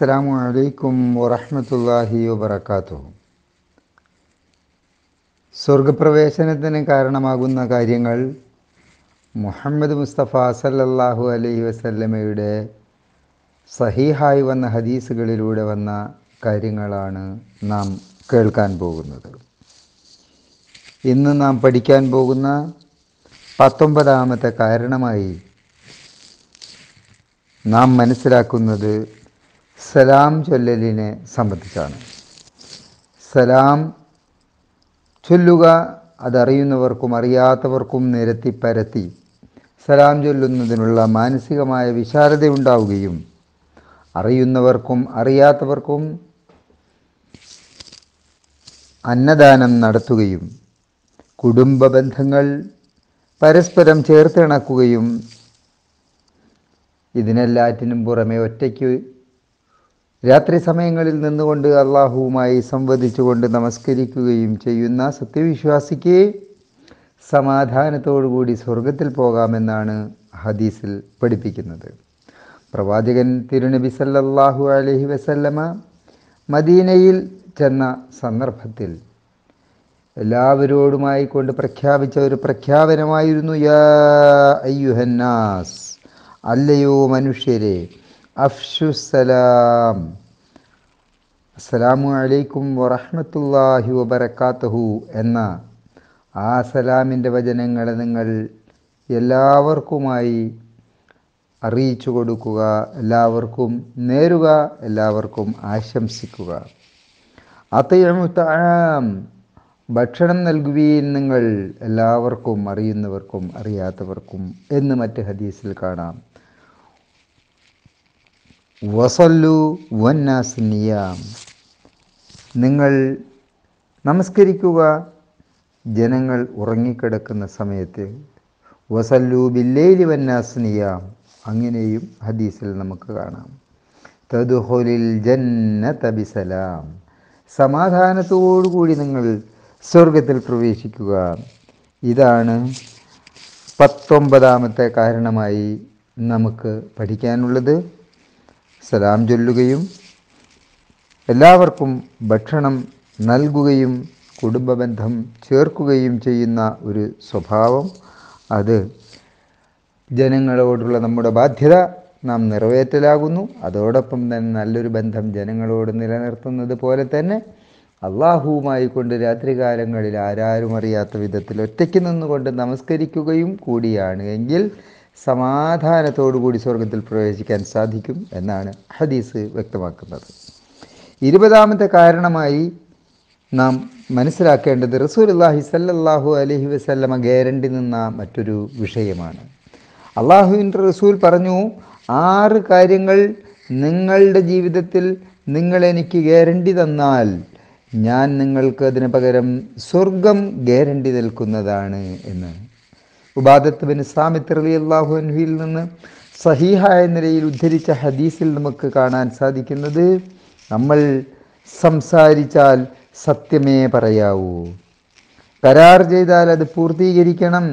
അസ്സലാമു അലൈക്കും വറഹ്മത്തുള്ളാഹി വബറകാതുഹു സ്വർഗപ്രവേശനത്തിന് കാരണമാകുന്ന കാര്യങ്ങൾ മുഹമ്മദ് മുസ്തഫ സല്ലല്ലാഹു അലൈഹി വസല്ലമയുടെ സഹീഹായി വന്ന ഹദീസുകളിലൂടെ വന്ന കാര്യങ്ങളാണ് നാം കേൾക്കാൻ പോകുന്നത് ഇന്ന് നാം പഠിക്കാൻ പോകുന്ന പത്തൊമ്പതാമത്തെ കാരണമായി നാം മനസ്സിലാക്കുന്നത് സലാം ചൊല്ലലിനെ സംബന്ധിച്ചാണ് സലാം ചൊല്ലുക അതറിയുന്നവർക്കും അറിയാത്തവർക്കും നിരത്തി പരത്തി സലാം ചൊല്ലുന്നതിനുള്ള മാനസികമായ വിശാലതയുണ്ടാവുകയും അറിയുന്നവർക്കും അറിയാത്തവർക്കും അന്നദാനം നടത്തുകയും കുടുംബ ബന്ധങ്ങൾ പരസ്പരം ചേർത്തിണക്കുകയും ഇതിനെല്ലാറ്റിനും പുറമെ ഒറ്റയ്ക്ക് രാത്രി സമയങ്ങളിൽ നിന്നുകൊണ്ട് അള്ളാഹുവുമായി സംവദിച്ചുകൊണ്ട് നമസ്കരിക്കുകയും ചെയ്യുന്ന സത്യവിശ്വാസിക്ക് സമാധാനത്തോടുകൂടി സ്വർഗത്തിൽ പോകാമെന്നാണ് ഹദീസിൽ പഠിപ്പിക്കുന്നത് പ്രവാചകൻ തിരുനബി സല്ലല്ലാഹു അലൈഹി വസല്ലമ മദീനയിൽ ചെന്ന സന്ദർഭത്തിൽ എല്ലാവരോടുമായി കൊണ്ട് പ്രഖ്യാപിച്ച ഒരു പ്രഖ്യാപനമായിരുന്നു യാ അയ്യുഹന്നാസ് അല്ലയോ മനുഷ്യരെ അഫ്ഷുസലാം അസ്സലാമു അലൈക്കും വറഹ്മത്തുള്ളാഹി വബറകാതുഹു എന്ന ആ സലാമിൻ്റെ വചനങ്ങൾ നിങ്ങൾ എല്ലാവർക്കുമായി അറിയിച്ചു കൊടുക്കുക എല്ലാവർക്കും നേരുക എല്ലാവർക്കും ആശംസിക്കുക അത്തയമുത്താം ഭക്ഷണം നൽകുകയും നിങ്ങൾ എല്ലാവർക്കും അറിയുന്നവർക്കും അറിയാത്തവർക്കും എന്ന് മറ്റ് ഹദീസിൽ കാണാം വസല്ലു വന്നാസ് നിയാം നിങ്ങൾ നമസ്കരിക്കുക ജനങ്ങൾ ഉറങ്ങിക്കിടക്കുന്ന സമയത്ത് വസല്ലു ബില്ലേലി വന്നാസ് നിയാം അങ്ങനെയും ഹദീസിൽ നമുക്ക് കാണാം തദുഹുലിൽ ജന്നത ബിസലാം സമാധാനത്തോടുകൂടി നിങ്ങൾ സ്വർഗത്തിൽ പ്രവേശിക്കുക ഇതാണ് പത്തൊമ്പതാമത്തെ കാരണമായി നമുക്ക് പഠിക്കാനുള്ളത് സലാം ചൊല്ലുകയും എല്ലാവർക്കും ഭക്ഷണം നൽകുകയും കുടുംബബന്ധം ചേർക്കുകയും ചെയ്യുന്ന ഒരു സ്വഭാവം അത് ജനങ്ങളോടുള്ള നമ്മുടെ ബാധ്യത നാം നിറവേറ്റലാകുന്നു അതോടൊപ്പം തന്നെ നല്ലൊരു ബന്ധം ജനങ്ങളോട് നിലനിർത്തുന്നത് പോലെ തന്നെ അള്ളാഹുവുമായി കൊണ്ട് രാത്രികാലങ്ങളിൽ ആരാരും അറിയാത്ത വിധത്തിൽ ഒറ്റയ്ക്ക് നിന്നുകൊണ്ട് നമസ്കരിക്കുകയും കൂടിയാണ് എങ്കിൽ സമാധാനത്തോടുകൂടി സ്വർഗത്തിൽ പ്രവേശിക്കാൻ സാധിക്കും എന്നാണ് ഹദീസ് വ്യക്തമാക്കുന്നത് ഇരുപതാമത്തെ കാരണമായി നാം മനസ്സിലാക്കേണ്ടത് റസൂലുല്ലാഹി സല്ലല്ലാഹു അലൈഹി വസല്ലമ ഗ്യാരണ്ടി നിന്ന മറ്റൊരു വിഷയമാണ് അള്ളാഹുവിൻ്റെ റസൂൽ പറഞ്ഞു ആറ് കാര്യങ്ങൾ നിങ്ങളുടെ ജീവിതത്തിൽ നിങ്ങൾ എനിക്ക് ഗ്യാരണ്ടി തന്നാൽ ഞാൻ നിങ്ങൾക്ക് അതിന് പകരം സ്വർഗം ഗ്യാരണ്ടി നിൽക്കുന്നതാണ് എന്ന് ഉബാദത്ത് ബിൻ സാമിത്ത് റലി അള്ളാഹു അൻഹുയിൽ നിന്ന് സഹീഹായ നിലയിൽ ഉദ്ധരിച്ച ഹദീസിൽ നമുക്ക് കാണാൻ സാധിക്കുന്നത് നമ്മൾ സംസാരിച്ചാൽ സത്യമേ പറയാവൂ കരാർ ചെയ്താൽ അത് പൂർത്തീകരിക്കണം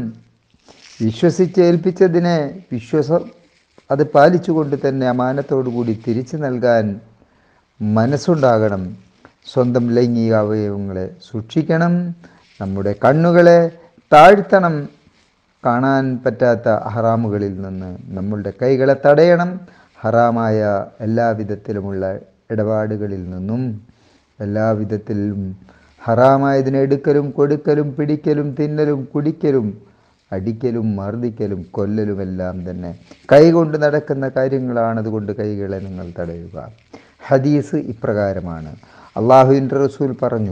വിശ്വസിച്ചേൽപ്പിച്ചതിനെ വിശ്വസം അത് പാലിച്ചുകൊണ്ട് തന്നെ അമാനത്തോടു കൂടി തിരിച്ചു നൽകാൻ മനസ്സുണ്ടാകണം സ്വന്തം ലൈംഗിക അവയവങ്ങളെ സൂക്ഷിക്കണം നമ്മുടെ കണ്ണുകളെ താഴ്ത്തണം കാണാൻ പറ്റാത്ത ഹറാമുകളിൽ നിന്ന് നമ്മളുടെ കൈകളെ തടയണം ഹറാമായ എല്ലാവിധത്തിലുമുള്ള ഇടപാടുകളിൽ നിന്നും എല്ലാവിധത്തിലും ഹറാമായതിനെ എടുക്കലും കൊടുക്കലും പിടിക്കലും തിന്നലും കുടിക്കലും അടിക്കലും മർദ്ദിക്കലും കൊല്ലലുമെല്ലാം തന്നെ കൈകൊണ്ട് നടക്കുന്ന കാര്യങ്ങളാണ് അതുകൊണ്ട് കൈകളെ നിങ്ങൾ തടയുക ഹദീസ് ഇപ്രകാരമാണ് അള്ളാഹുവിൻ്റെ റസൂൽ പറഞ്ഞു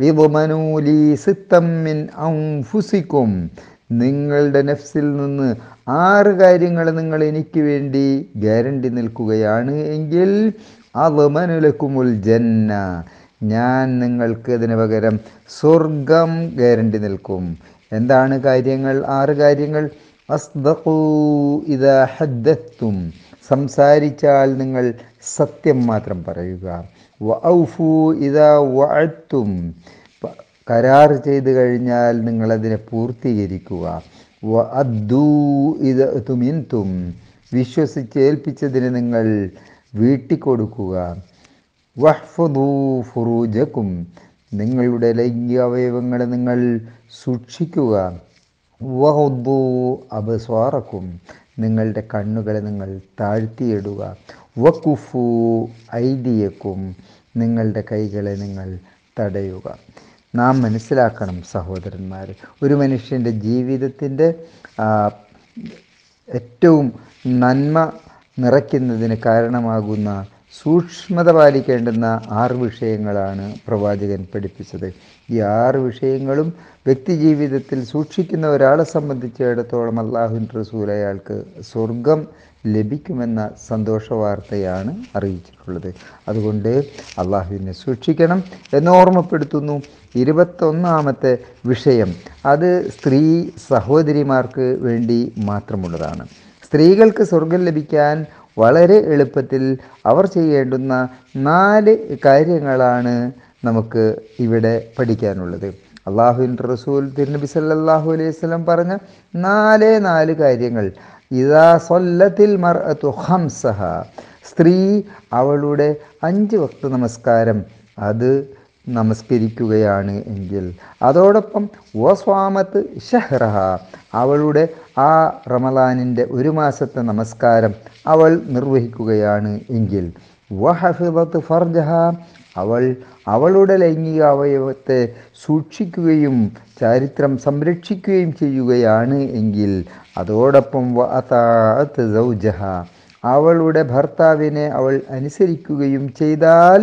ഔഫുസിക്കും നിങ്ങളുടെ നെഫ്സിൽ നിന്ന് ആറ് കാര്യങ്ങൾ നിങ്ങൾ എനിക്ക് വേണ്ടി ഗ്യാരണ്ടി നിൽക്കുകയാണ് എങ്കിൽ അവമനുലക്കുമുൽ ജന്ന ഞാൻ നിങ്ങൾക്ക് അതിന് പകരം സ്വർഗം ഗ്യാരണ്ടി നിൽക്കും എന്താണ് കാര്യങ്ങൾ ആറ് കാര്യങ്ങൾ അസ്ദഖൂ ഇദാ ഹദ്ദത്തും സംസാരിച്ചാൽ നിങ്ങൾ സത്യം മാത്രം പറയുക വഔഫു ഇദാ വഅത്തും കരാർ ചെയ്തു കഴിഞ്ഞാൽ നിങ്ങളതിനെ പൂർത്തീകരിക്കുക വ അദ്ദൂ ഇത് തുമിൻതും വിശ്വസിച്ചേൽപ്പിച്ചതിന് നിങ്ങൾ വീട്ടിക്കൊടുക്കുക വഹ്ഫദൂ ഫുറൂജക്കും നിങ്ങളുടെ ലൈംഗിക അവയവങ്ങളെ നിങ്ങൾ സൂക്ഷിക്കുക വഹുദ്ദൂ അബസ്വാറക്കും നിങ്ങളുടെ കണ്ണുകളെ നിങ്ങൾ താഴ്ത്തിയിടുക വക്കുഫു ഐദിയക്കും നിങ്ങളുടെ കൈകളെ നിങ്ങൾ തടയുക നാം മനസ്സിലാക്കണം സഹോദരന്മാർ ഒരു മനുഷ്യൻ്റെ ജീവിതത്തിൻ്റെ ഏറ്റവും നന്മ നിറയ്ക്കുന്നതിന് കാരണമാകുന്ന സൂക്ഷ്മത പാലിക്കേണ്ടുന്ന ആറ് വിഷയങ്ങളാണ് പ്രവാചകൻ പഠിപ്പിച്ചത് ഈ ആറ് വിഷയങ്ങളും വ്യക്തി ജീവിതത്തിൽ സൂക്ഷിക്കുന്ന ഒരാളെ സംബന്ധിച്ചിടത്തോളം അള്ളാഹുൻ റസൂൽ അയാൾക്ക് സ്വർഗം ലഭിക്കുമെന്ന സന്തോഷ വാർത്തയാണ് അറിയിച്ചിട്ടുള്ളത് അതുകൊണ്ട് അള്ളാഹുവിനെ സൂക്ഷിക്കണം എന്ന് ഓർമ്മപ്പെടുത്തുന്നു ഇരുപത്തൊന്നാമത്തെ വിഷയം അത് സ്ത്രീ സഹോദരിമാർക്ക് വേണ്ടി മാത്രമുള്ളതാണ് സ്ത്രീകൾക്ക് സ്വർഗം ലഭിക്കാൻ വളരെ എളുപ്പത്തിൽ അവർ ചെയ്യേണ്ടുന്ന നാല് കാര്യങ്ങളാണ് നമുക്ക് ഇവിടെ പഠിക്കാനുള്ളത് അള്ളാഹുവിൻ റസൂൽ തിരുനബി സല്ലല്ലാഹു അലൈഹി വസല്ലം പറഞ്ഞ നാലേ നാല് കാര്യങ്ങൾ ഇതാ സൊല്ലത്തിൽ മർഅത്തു ഹംസഹ സ്ത്രീ അവളുടെ അഞ്ച് വക്ത നമസ്കാരം അത് നമസ്കരിക്കുകയാണ് എങ്കിൽ അതോടൊപ്പം വസ്വാമത്ത് ഷഹ്റഹ അവളുടെ ആ റമലാനിൻ്റെ ഒരു മാസത്തെ നമസ്കാരം അവൾ നിർവഹിക്കുകയാണ് എങ്കിൽ വഹഫിദത്ത് ഫർജഹ അവൾ അവളുടെ ലൈംഗിക അവയവത്തെ സൂക്ഷിക്കുകയും ചരിത്രം സംരക്ഷിക്കുകയും ചെയ്യുകയാണ് എങ്കിൽ അതോടൊപ്പം വഅതാഅത്ത് സൗജഹ അവളുടെ ഭർത്താവിനെ അവൾ അനുസരിക്കുകയും ചെയ്താൽ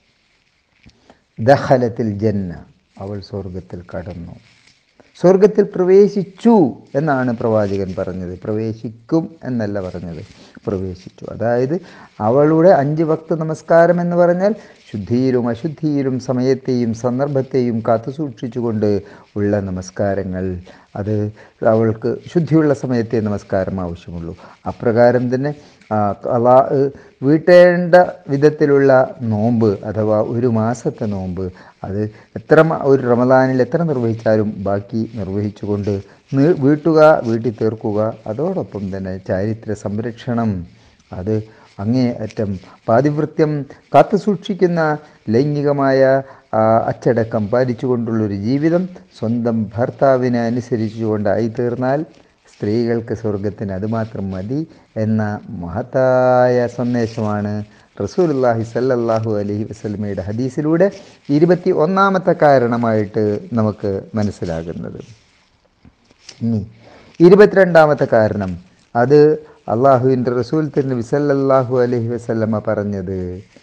ദഹലത്തിൽ ജന്ന അവൾ സ്വർഗത്തിൽ കടന്നു സ്വർഗത്തിൽ പ്രവേശിച്ചു എന്നാണ് പ്രവാചകൻ പറഞ്ഞത് പ്രവേശിക്കും എന്നല്ല പറഞ്ഞത് പ്രവേശിച്ചു അതായത് അവളുടെ അഞ്ച് ഭക്ത നമസ്കാരം എന്ന് പറഞ്ഞാൽ ശുദ്ധിയിലും അശുദ്ധിയിലും സമയത്തെയും സന്ദർഭത്തെയും കാത്തു സൂക്ഷിച്ചുകൊണ്ട് ഉള്ള നമസ്കാരങ്ങൾ അത് അവൾക്ക് ശുദ്ധിയുള്ള സമയത്തെ നമസ്കാരം ആവശ്യമുള്ളൂ അപ്രകാരം തന്നെ അലാ വീട്ടേണ്ട വിധത്തിലുള്ള നോമ്പ് അഥവാ ഒരു മാസത്തെ നോമ്പ് അത് എത്ര ഒരു റമദാനിൽ എത്ര നിർവഹിച്ചാലും ബാക്കി നിർവഹിച്ചുകൊണ്ട് വീട്ടുക വീട്ടിൽ തീർക്കുക അതോടൊപ്പം തന്നെ ചാരിത്ര സംരക്ഷണം അത് അങ്ങേ അറ്റം പാതിവൃത്യം കാത്തു സൂക്ഷിക്കുന്ന ലൈംഗികമായ അച്ചടക്കം പാലിച്ചുകൊണ്ടുള്ളൊരു ജീവിതം സ്വന്തം ഭർത്താവിനെ അനുസരിച്ചുകൊണ്ടായി തീർന്നാൽ സ്ത്രീകൾക്ക് സ്വർഗത്തിന് അതുമാത്രം മതി എന്ന മഹത്തായ സന്ദേശമാണ് റസൂലുല്ലാഹി സല്ലല്ലാഹു അലൈഹി വസല്ലമയുടെ ഹദീസിലൂടെ ഇരുപത്തി ഒന്നാമത്തെ കാരണമായിട്ട് നമുക്ക് മനസ്സിലാകുന്നത് ഇനി ഇരുപത്തിരണ്ടാമത്തെ കാരണം അത് അള്ളാഹുവിൻ്റെ റസൂൽ തിരുനബി സല്ലല്ലാഹു അലൈഹി വസല്ലമ പറഞ്ഞത്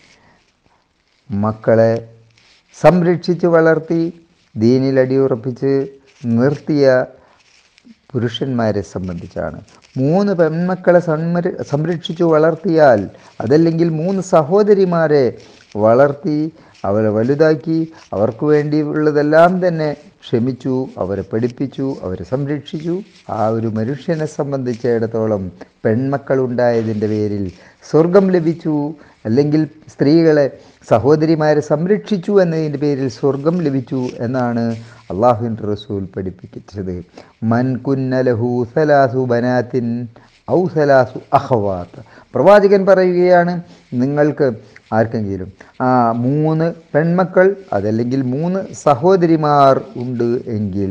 മക്കളെ സംരക്ഷിച്ച് വളർത്തി ദീനിൽ അടിയുറപ്പിച്ച് നിർത്തിയ പുരുഷന്മാരെ സംബന്ധിച്ചാണ് മൂന്ന് പെൺമക്കളെ സംര സംരക്ഷിച്ചു വളർത്തിയാൽ അതല്ലെങ്കിൽ മൂന്ന് സഹോദരിമാരെ വളർത്തി അവരെ വലുതാക്കി അവർക്ക് വേണ്ടിയുള്ളതെല്ലാം തന്നെ ക്ഷമിച്ചു അവരെ പഠിപ്പിച്ചു അവരെ സംരക്ഷിച്ചു ആ ഒരു മനുഷ്യനെ സംബന്ധിച്ചിടത്തോളം പെൺമക്കളുണ്ടായതിൻ്റെ പേരിൽ സ്വർഗം ലഭിച്ചു അല്ലെങ്കിൽ സ്ത്രീകളെ സഹോദരിമാരെ സംരക്ഷിച്ചു എന്നതിൻ്റെ പേരിൽ സ്വർഗം ലഭിച്ചു എന്നാണ് അള്ളാഹുവിൻ റസൂൽ പഠിപ്പിച്ചത് മൻ കുന്നലഹു സലാസു ബനാത്തിൻ ഔ സലാസു അഹവാത്ത് പ്രവാചകൻ പറയുകയാണ് നിങ്ങൾക്ക് ആർക്കെങ്കിലും ആ മൂന്ന് പെൺമക്കൾ അതല്ലെങ്കിൽ മൂന്ന് സഹോദരിമാർ ഉണ്ട് എങ്കിൽ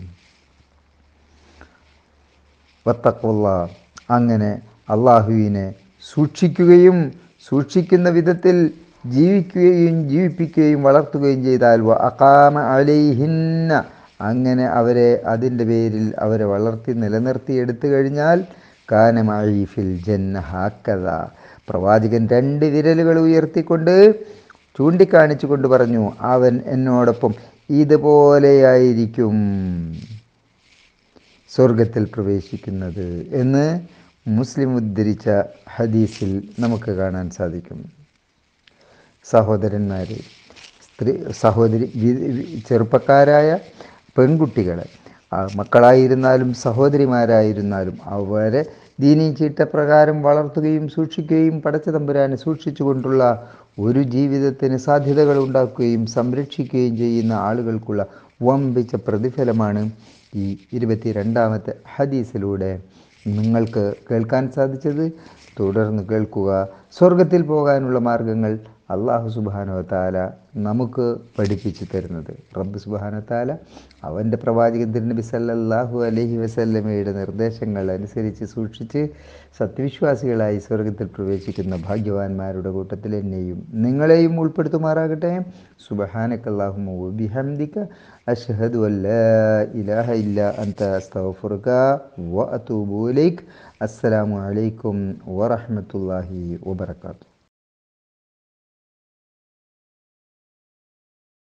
വത്തക്കുള്ള അങ്ങനെ അള്ളാഹുവിനെ സൂക്ഷിക്കുകയും സൂക്ഷിക്കുന്ന വിധത്തിൽ ജീവിക്കുകയും ജീവിപ്പിക്കുകയും വളർത്തുകയും ചെയ്താൽ വ അക്കാമ അലൈഹിന്ന അങ്ങനെ അവരെ അതിൻ്റെ പേരിൽ അവരെ വളർത്തി നിലനിർത്തി എടുത്തു കഴിഞ്ഞാൽ കാനമീഫിൽ ജന്ന ഹാക്കത പ്രവാചകൻ രണ്ട് വിരലുകൾ ഉയർത്തിക്കൊണ്ട് ചൂണ്ടിക്കാണിച്ചു കൊണ്ട് പറഞ്ഞു അവൻ എന്നോടൊപ്പം ഇതുപോലെയായിരിക്കും സ്വർഗത്തിൽ പ്രവേശിക്കുന്നത് എന്ന് മുസ്ലിം ഉദ്ധരിച്ച ഹദീസിൽ നമുക്ക് കാണാൻ സാധിക്കും സഹോദരന്മാരെ സ്ത്രീ സഹോദരി ചെറുപ്പക്കാരായ പെൺകുട്ടികളെ മക്കളായിരുന്നാലും സഹോദരിമാരായിരുന്നാലും അവരെ ദീനീ ചീട്ടപ്രകാരം വളർത്തുകയും സൂക്ഷിക്കുകയും പടച്ച തമ്പുരാനെ സൂക്ഷിച്ചുകൊണ്ടുള്ള ഒരു ജീവിതത്തിന് സാധ്യതകൾ ഉണ്ടാക്കുകയും സംരക്ഷിക്കുകയും ചെയ്യുന്ന ആളുകൾക്കുള്ള വമ്പിച്ച പ്രതിഫലമാണ് ഈ ഇരുപത്തി രണ്ടാമത്തെ ഹദീസിലൂടെ നിങ്ങൾക്ക് കേൾക്കാൻ സാധിച്ചത് തുടർന്ന് കേൾക്കുക സ്വർഗത്തിൽ പോകാനുള്ള മാർഗങ്ങൾ അള്ളാഹു സുബാനോ താല നമുക്ക് പഠിപ്പിച്ചു തരുന്നത് റബ്ബ് സുബാനോ താല അവൻ്റെ പ്രവാചകൻ തിരുനബി സല്ലല്ലാഹു അലൈഹി വസല്ലമയുടെ നിർദ്ദേശങ്ങൾ അനുസരിച്ച് സൂക്ഷിച്ച് സത്യവിശ്വാസികളായി സ്വർഗത്തിൽ പ്രവേശിക്കുന്ന ഭാഗ്യവാന്മാരുടെ കൂട്ടത്തിൽ എന്നെയും നിങ്ങളെയും ഉൾപ്പെടുത്തുമാറാകട്ടെ സുബഹാനക്കല്ലാഹുമ ബിഹംദിക അഷ്ഹദു അല്ലാ ഇലാഹ ഇല്ല അന്ത അസ്തഗ്ഫിറുക വ അത്തൂബു ഇലൈക് അസ്സലാമു അലൈക്കും വറഹ്മത്തുള്ളാഹി വബറകാതുഹു